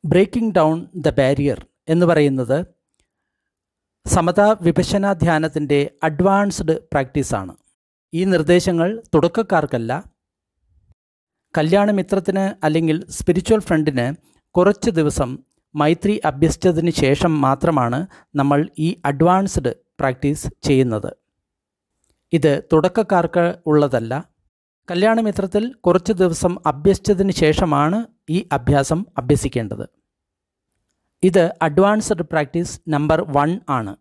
breaking down the barrier എന്ന് പറയുന്നത് സമതാ വിഭജന ധ്യാനത്തിൻ്റെ അഡ്വാൻസ്ഡ് പ്രാക്ടീസാണ് ഈ നിർദ്ദേശങ്ങൾ തുടക്കക്കാർക്കല്ല കല്യാണമിത്രത്തിന് അല്ലെങ്കിൽ സ്പിരിച്വൽ ഫ്രണ്ടിന് കുറച്ച് ദിവസം മൈത്രി അഭ്യസിച്ചതിന് ശേഷം മാത്രമാണ് നമ്മൾ ഈ അഡ്വാൻസ്ഡ് പ്രാക്ടീസ് ചെയ്യുന്നത് ഇത് തുടക്കക്കാർക്ക് ഉള്ളതല്ല കല്യാണമിത്രത്തിൽ കുറച്ച് ദിവസം അഭ്യസിച്ചതിന് ശേഷമാണ് ഈ അഭ്യാസം അഭ്യസിക്കേണ്ടത് ഇത് അഡ്വാൻസ്ഡ് പ്രാക്ടീസ് നമ്പർ വൺ ആണ്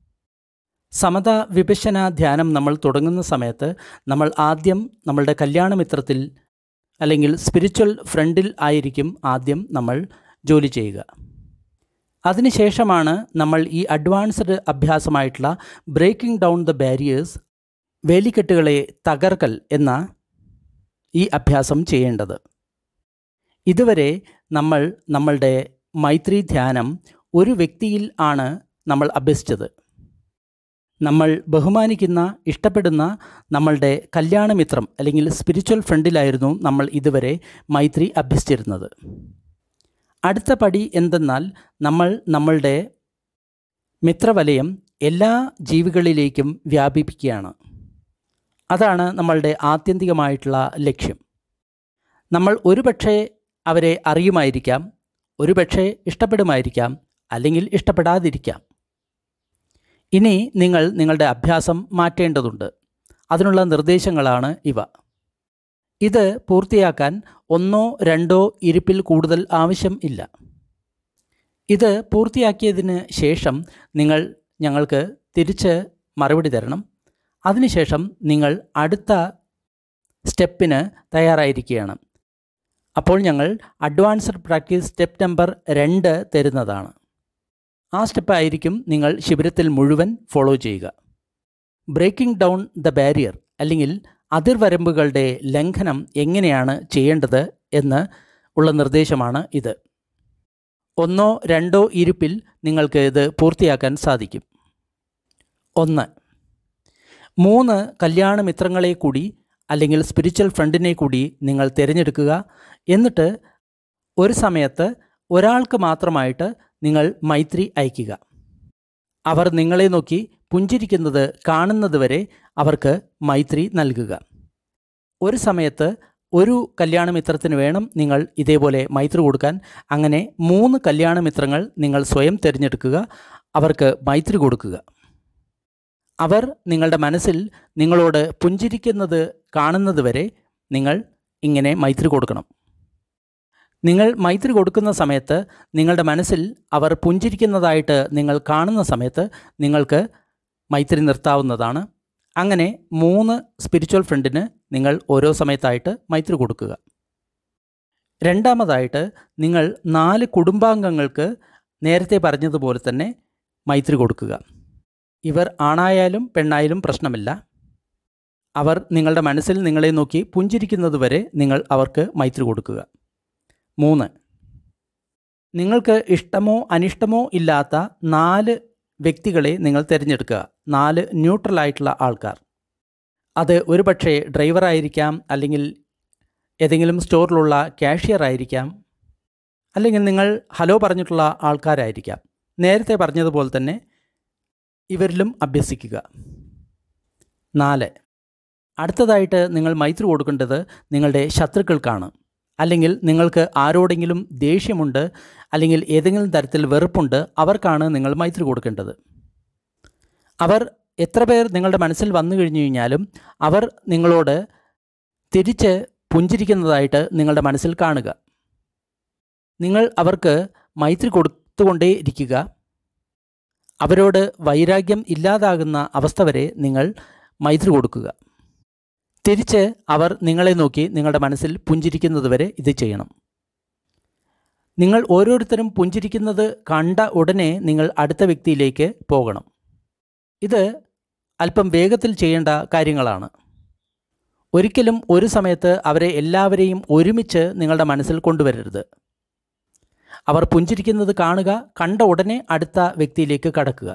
സമത വിഭജന ധ്യാനം നമ്മൾ തുടങ്ങുന്ന സമയത്ത് നമ്മൾ ആദ്യം നമ്മളുടെ കല്യാണമിത്രത്തിൽ അല്ലെങ്കിൽ സ്പിരിച്വൽ ഫ്രണ്ടിൽ ആയിരിക്കും ആദ്യം നമ്മൾ ജോലി ചെയ്യുക അതിനുശേഷമാണ് നമ്മൾ ഈ അഡ്വാൻസ്ഡ് അഭ്യാസമായിട്ടുള്ള ബ്രേക്കിംഗ് ഡൗൺ ദ ബാരിയേഴ്സ് വേലിക്കെട്ടുകളെ തകർക്കൽ എന്ന ഈ അഭ്യാസം ചെയ്യേണ്ടത് ഇതുവരെ നമ്മൾ നമ്മളുടെ മൈത്രി ധ്യാനം ഒരു വ്യക്തിയിൽ ആണ് നമ്മൾ അഭ്യസിച്ചത് നമ്മൾ ബഹുമാനിക്കുന്ന ഇഷ്ടപ്പെടുന്ന നമ്മളുടെ കല്യാണമിത്രം അല്ലെങ്കിൽ സ്പിരിച്വൽ ഫ്രണ്ടിലായിരുന്നു നമ്മൾ ഇതുവരെ മൈത്രി അഭ്യസിച്ചിരുന്നത് അടുത്ത പടി എന്തെന്നാൽ നമ്മൾ നമ്മളുടെ മിത്രവലയം എല്ലാ ജീവികളിലേക്കും വ്യാപിപ്പിക്കുകയാണ് അതാണ് നമ്മളുടെ ആത്യന്തികമായിട്ടുള്ള ലക്ഷ്യം നമ്മൾ ഒരുപക്ഷെ അവരെ അറിയുമായിരിക്കാം ഒരുപക്ഷെ ഇഷ്ടപ്പെടുമായിരിക്കാം അല്ലെങ്കിൽ ഇഷ്ടപ്പെടാതിരിക്കാം ഇനി നിങ്ങൾ നിങ്ങളുടെ അഭ്യാസം മാറ്റേണ്ടതുണ്ട് അതിനുള്ള നിർദ്ദേശങ്ങളാണ് ഇവ ഇത് പൂർത്തിയാക്കാൻ ഒന്നോ രണ്ടോ ഇരിപ്പിൽ കൂടുതൽ ആവശ്യം ഇല്ല ഇത് പൂർത്തിയാക്കിയതിന് ശേഷം നിങ്ങൾ ഞങ്ങൾക്ക് തിരിച്ച് മറുപടി തരണം അതിനുശേഷം നിങ്ങൾ അടുത്ത സ്റ്റെപ്പിന് തയ്യാറായിരിക്കുകയാണ് അപ്പോൾ ഞങ്ങൾ അഡ്വാൻസ്ഡ് പ്രാക്ടീസ് സ്റ്റെപ്പ് നമ്പർ രണ്ട് തരുന്നതാണ് ആ സ്റ്റെപ്പ് ആയിരിക്കും നിങ്ങൾ ശിബിരത്തിൽ മുഴുവൻ ഫോളോ ചെയ്യുക ബ്രേക്കിംഗ് ഡൗൺ ദ ബാരിയർ അല്ലെങ്കിൽ അതിർവരമ്പുകളുടെ ലംഘനം എങ്ങനെയാണ് ചെയ്യേണ്ടത് എന്ന് ഉള്ള നിർദ്ദേശമാണ് ഇത് ഒന്നോ രണ്ടോ ഇരിപ്പിൽ നിങ്ങൾക്ക് ഇത് പൂർത്തിയാക്കാൻ സാധിക്കും ഒന്ന് മൂന്ന് കല്യാണമിത്രങ്ങളെ കൂടി അല്ലെങ്കിൽ സ്പിരിച്വൽ ഫ്രണ്ടിനെ കൂടി നിങ്ങൾ തിരഞ്ഞെടുക്കുക എന്നിട്ട് ഒരു സമയത്ത് ഒരാൾക്ക് മാത്രമായിട്ട് നിങ്ങൾ മൈത്രി അയക്കുക അവർ നിങ്ങളെ നോക്കി പുഞ്ചിരിക്കുന്നത് കാണുന്നതുവരെ അവർക്ക് മൈത്രി നൽകുക ഒരു സമയത്ത് ഒരു കല്യാണമിത്രത്തിന് വേണം നിങ്ങൾ ഇതേപോലെ മൈത്രി കൊടുക്കാൻ അങ്ങനെ മൂന്ന് കല്യാണമിത്രങ്ങൾ നിങ്ങൾ സ്വയം തിരഞ്ഞെടുക്കുക അവർക്ക് മൈത്രി കൊടുക്കുക അവർ നിങ്ങളുടെ മനസ്സിൽ നിങ്ങളോട് പുഞ്ചിരിക്കുന്നത് കാണുന്നതുവരെ നിങ്ങൾ ഇങ്ങനെ മൈത്രി കൊടുക്കണം നിങ്ങൾ മൈത്രി കൊടുക്കുന്ന സമയത്ത് നിങ്ങളുടെ മനസ്സിൽ അവർ പുഞ്ചിരിക്കുന്നതായിട്ട് നിങ്ങൾ കാണുന്ന സമയത്ത് നിങ്ങൾക്ക് മൈത്രി നിർത്താവുന്നതാണ് അങ്ങനെ മൂന്ന് സ്പിരിച്വൽ ഫ്രണ്ടിന് നിങ്ങൾ ഓരോ സമയത്തായിട്ട് മൈത്രി കൊടുക്കുക രണ്ടാമതായിട്ട് നിങ്ങൾ നാല് കുടുംബാംഗങ്ങൾക്ക് നേരത്തെ പറഞ്ഞതുപോലെ തന്നെ മൈത്രി കൊടുക്കുക ഇവർ ആണായാലും പെണ്ണായാലും പ്രശ്നമില്ല അവർ നിങ്ങളുടെ മനസ്സിൽ നിങ്ങളെ നോക്കി പുഞ്ചിരിക്കുന്നതുവരെ നിങ്ങൾ അവർക്ക് മൈത്രി കൊടുക്കുക മൂന്ന് നിങ്ങൾക്ക് ഇഷ്ടമോ അനിഷ്ടമോ ഇല്ലാത്ത നാല് വ്യക്തികളെ നിങ്ങൾ തിരഞ്ഞെടുക്കുക നാല് ന്യൂട്രലായിട്ടുള്ള ആൾക്കാർ അത് ഒരുപക്ഷെ ഡ്രൈവറായിരിക്കാം അല്ലെങ്കിൽ ഏതെങ്കിലും സ്റ്റോറിലുള്ള കാഷ്യർ ആയിരിക്കാം അല്ലെങ്കിൽ നിങ്ങൾ ഹലോ പറഞ്ഞിട്ടുള്ള ആൾക്കാരായിരിക്കാം നേരത്തെ പറഞ്ഞതുപോലെ തന്നെ ഇവരിലും അഭ്യസിക്കുക നാല് അടുത്തതായിട്ട് നിങ്ങൾ മൈത്രി കൊടുക്കേണ്ടത് നിങ്ങളുടെ ശത്രുക്കൾക്കാണ് അല്ലെങ്കിൽ നിങ്ങൾക്ക് ആരോടെങ്കിലും ദേഷ്യമുണ്ട് അല്ലെങ്കിൽ ഏതെങ്കിലും തരത്തിൽ വെറുപ്പുണ്ട് അവർക്കാണ് നിങ്ങൾ മൈത്രി കൊടുക്കേണ്ടത് അവർ എത്ര പേർ നിങ്ങളുടെ മനസ്സിൽ വന്നു കഴിഞ്ഞു കഴിഞ്ഞാലും അവർ നിങ്ങളോട് തിരിച്ച് പുഞ്ചിരിക്കുന്നതായിട്ട് നിങ്ങളുടെ മനസ്സിൽ കാണുക നിങ്ങൾ അവർക്ക് മൈത്രി കൊടുത്തുകൊണ്ടേ ഇരിക്കുക അവരോട് വൈരാഗ്യം ഇല്ലാതാകുന്ന അവസ്ഥ വരെ നിങ്ങൾ മൈത്രി കൊടുക്കുക തിരിച്ച് അവർ നിങ്ങളെ നോക്കി നിങ്ങളുടെ മനസ്സിൽ പുഞ്ചിരിക്കുന്നതുവരെ ഇത് ചെയ്യണം നിങ്ങൾ ഓരോരുത്തരും പുഞ്ചിരിക്കുന്നത് കണ്ട ഉടനെ നിങ്ങൾ അടുത്ത വ്യക്തിയിലേക്ക് പോകണം ഇത് അല്പം വേഗത്തിൽ ചെയ്യേണ്ട കാര്യങ്ങളാണ് ഒരിക്കലും ഒരു സമയത്ത് അവരെ എല്ലാവരെയും ഒരുമിച്ച് നിങ്ങളുടെ മനസ്സിൽ കൊണ്ടുവരരുത് അവർ പുഞ്ചിരിക്കുന്നത് കാണുക കണ്ട ഉടനെ അടുത്ത വ്യക്തിയിലേക്ക് കടക്കുക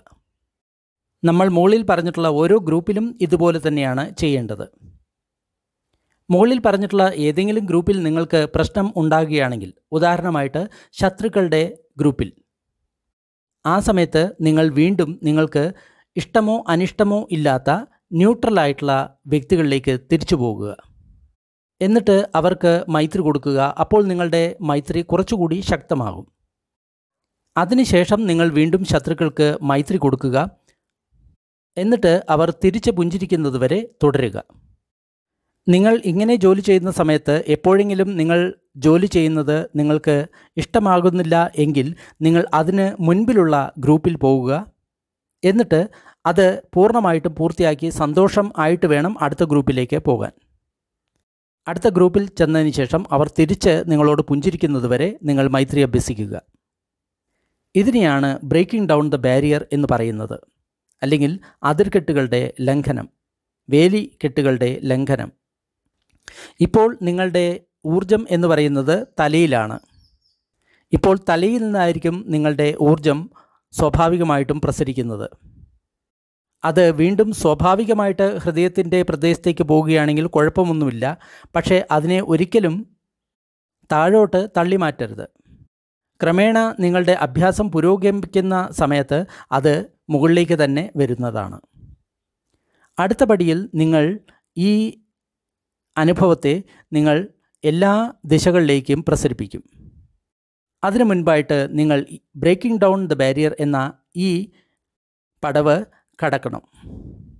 നമ്മൾ മുകളിൽ പറഞ്ഞിട്ടുള്ള ഓരോ ഗ്രൂപ്പിലും ഇതുപോലെ തന്നെയാണ് ചെയ്യേണ്ടത് മുകളിൽ പറഞ്ഞിട്ടുള്ള ഏതെങ്കിലും ഗ്രൂപ്പിൽ നിങ്ങൾക്ക് പ്രശ്നം ഉണ്ടാകുകയാണെങ്കിൽ ഉദാഹരണമായിട്ട് ശത്രുക്കളുടെ ഗ്രൂപ്പിൽ ആ സമയത്ത് നിങ്ങൾ വീണ്ടും നിങ്ങൾക്ക് ഇഷ്ടമോ അനിഷ്ടമോ ഇല്ലാത്ത ന്യൂട്രലായിട്ടുള്ള വ്യക്തികളിലേക്ക് തിരിച്ചു പോകുക എന്നിട്ട് അവർക്ക് മൈത്രി കൊടുക്കുക അപ്പോൾ നിങ്ങളുടെ മൈത്രി കുറച്ചുകൂടി ശക്തമാകും അതിനുശേഷം നിങ്ങൾ വീണ്ടും ശത്രുക്കൾക്ക് മൈത്രി കൊടുക്കുക എന്നിട്ട് അവർ തിരിച്ച് പുഞ്ചിരിക്കുന്നത് വരെ തുടരുക നിങ്ങൾ ഇങ്ങനെ ജോലി ചെയ്യുന്ന സമയത്ത് എപ്പോഴെങ്കിലും നിങ്ങൾ ജോലി ചെയ്യുന്നത് നിങ്ങൾക്ക് ഇഷ്ടമാകുന്നില്ല എങ്കിൽ നിങ്ങൾ അതിന് മുൻപിലുള്ള ഗ്രൂപ്പിൽ പോവുക എന്നിട്ട് അത് പൂർണ്ണമായിട്ടും പൂർത്തിയാക്കി സന്തോഷം ആയിട്ട് വേണം അടുത്ത ഗ്രൂപ്പിലേക്ക് പോകാൻ അടുത്ത ഗ്രൂപ്പിൽ ചെന്നതിന് ശേഷം അവർ തിരിച്ച് നിങ്ങളോട് പുഞ്ചിരിക്കുന്നത് വരെ നിങ്ങൾ മൈത്രി അഭ്യസിക്കുക ഇതിനെയാണ് ബ്രേക്കിംഗ് ഡൗൺ ദ ബാരിയർ എന്ന് പറയുന്നത് അല്ലെങ്കിൽ അതിർകെട്ടുകളുടെ ലംഘനം വേലി കെട്ടുകളുടെ ലംഘനം ഇപ്പോൾ നിങ്ങളുടെ ഊർജം എന്ന് പറയുന്നത് തലയിലാണ് ഇപ്പോൾ തലയിൽ നിന്നായിരിക്കും നിങ്ങളുടെ ഊർജം സ്വാഭാവികമായിട്ടും പ്രസരിക്കുന്നത് അത് വീണ്ടും സ്വാഭാവികമായിട്ട് ഹൃദയത്തിൻ്റെ പ്രദേശത്തേക്ക് പോവുകയാണെങ്കിൽ കുഴപ്പമൊന്നുമില്ല പക്ഷേ അതിനെ ഒരിക്കലും താഴോട്ട് തള്ളി മാറ്റരുത് ക്രമേണ നിങ്ങളുടെ അഭ്യാസം പുരോഗമിക്കുന്ന സമയത്ത് അത് മുകളിലേക്ക് തന്നെ വരുന്നതാണ് അടുത്ത പടിയിൽ നിങ്ങൾ ഈ അനുഭവത്തെ നിങ്ങൾ എല്ലാ ദിശകളിലേക്കും പ്രസരിപ്പിക്കും അതിനു മുൻപായിട്ട് നിങ്ങൾ ബ്രേക്കിംഗ് ഡൗൺ ദ ബാരിയർ എന്ന ഈ പടവ് കടക്കണം